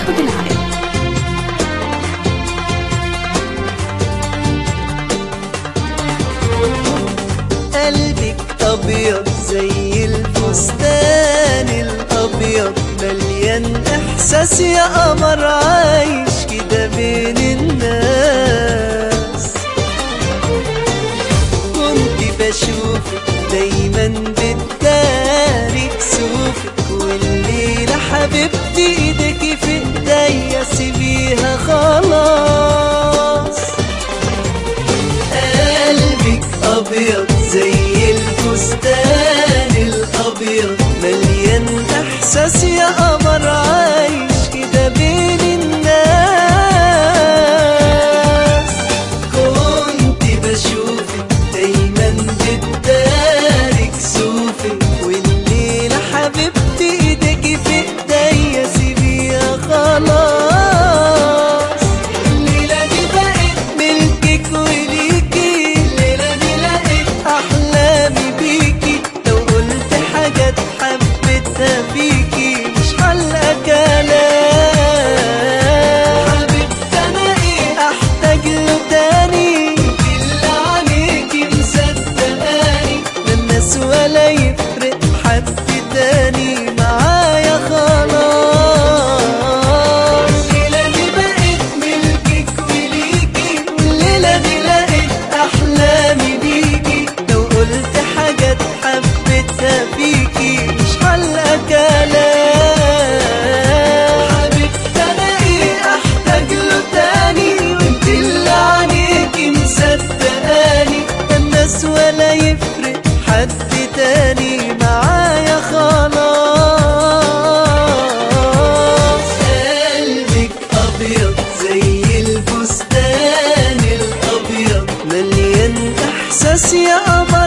ياخد العقل قلبك أبيض زي الفستان الأبيض مليان إحساس يا قمر عايش كده بين الناس كنت بشوفك دايما بتداري كسوفك والليلة حبيبتي ايدك في ايديا سيبيها خلاص قلبك أبيض زي الفستان الأبيض مليان إحساس يا قمر عايش كده بين الناس كنت بشوفك دايما بتداري كسوفك والليلة حبيبتي ايدك في ايديا سيبيها خلاص الليلة دي بقت ملكك وليكي الليلة دي لقيت أحلامي بيكي لو قلت حاجات حبيتها فيكي مش حلقة كلام حبيبتي أنا إيه أحتاج له تاني اللي عليكي مصدقاني لا الناس ولا يفرق حد تاني معايا خلاص الليلة دي بقت ملكك وليكي الليلة دي لقيت أحلامي بيكي لو قلت حاجات حبيتها فيكي مش حلقة كلام حبيبتي أنا إيه أحتاج له تاني وانت اللي عليكي مصدقاني لا الناس ولا يفرق حد تاني معايا خلاص قلبك أبيض زي الفستان الأبيض مليان إحساس يا قمر